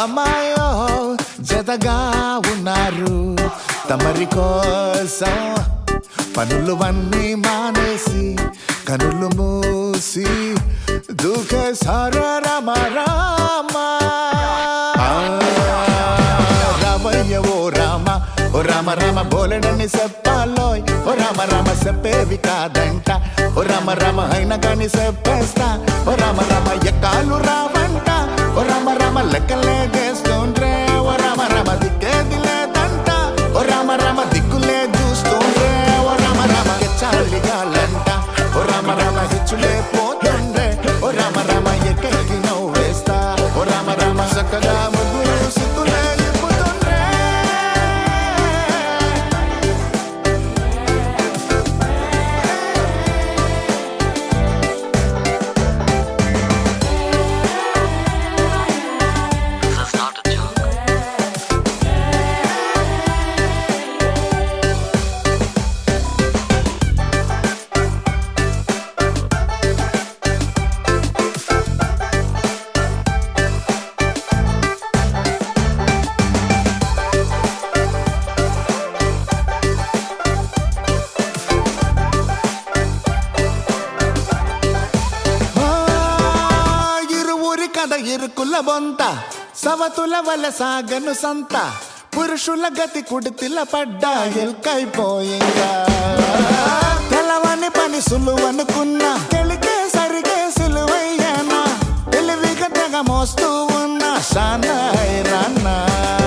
అమ్మాయో జతగా ఉన్నారు తమరి కోసం పనులు మానేసి కనులు మూసి దూకే సారా రామ రామ ఆ, రామయ్య ఓ రామ ఓ రామ రామ బోలెడని చెప్పాలోయ్ ఓ రామ రామ చెప్పేవి కాదంట ఓ రామ రామ అయినా కానీ చెప్పేస్తా ఓ రామ రామ ఎక్కాలు రావంట ఓ రామ రామ లెక్కలే చేస్తుండ్రే ఓ రామ రామ దిక్కేది లేదంట ఓ రామ రామ దిక్కులే చూస్తుండ్రే ఓ రామ రామ చాలిగాలంట ఓ రామ రామ హెచ్చులే పోతుండ్రే ఓ రామ రామ ఎక్కడికి నవ్వు వేస్తా ఓ రామ రామ చక్కగా ముగ్గురు సిగ్గులే నింపుతుండ్రే This is not a joke. ఆ, ఇరువురి కథ ఇరుకుల బొంత సవతుల వల సాగను సంత పురుషుల గతి కుడితిల పడ్డా ఎల్కైపోయిందా తెలవని పని సులువనుకున్నా తెలికే సరిగే సులువయ్యానా తెలివిగా తెగ మోస్తూ ఉన్నా షానాయ్ రాన్నా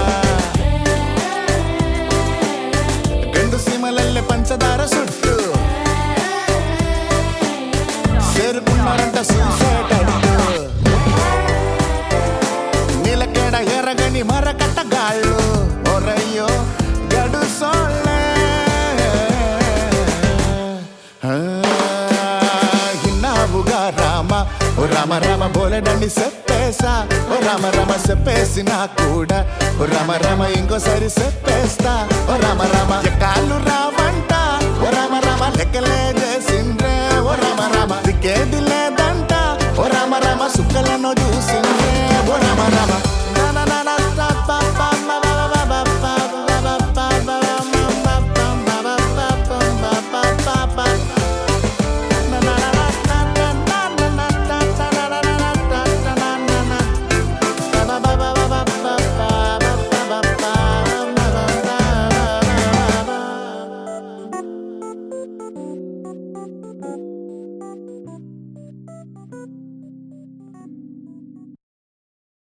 గండు సీమలల్లె పంచదార సుట్టు చేరుకున్నారంట చూసేటట్టు నీలకేడ ఎరగని మరకట్ట గాళ్ళు ఒరయ్యో గడు సోళ్ళే ఆ, విన్నావుగా రామ ఓ రామ రామ బోలెడండి చెప్పేసా ఓ రామ రామ చెప్పేసినా కూడా ఓ రామ రామ ఇంకోసారి చెప్పేస్తా ఓ రామ రామ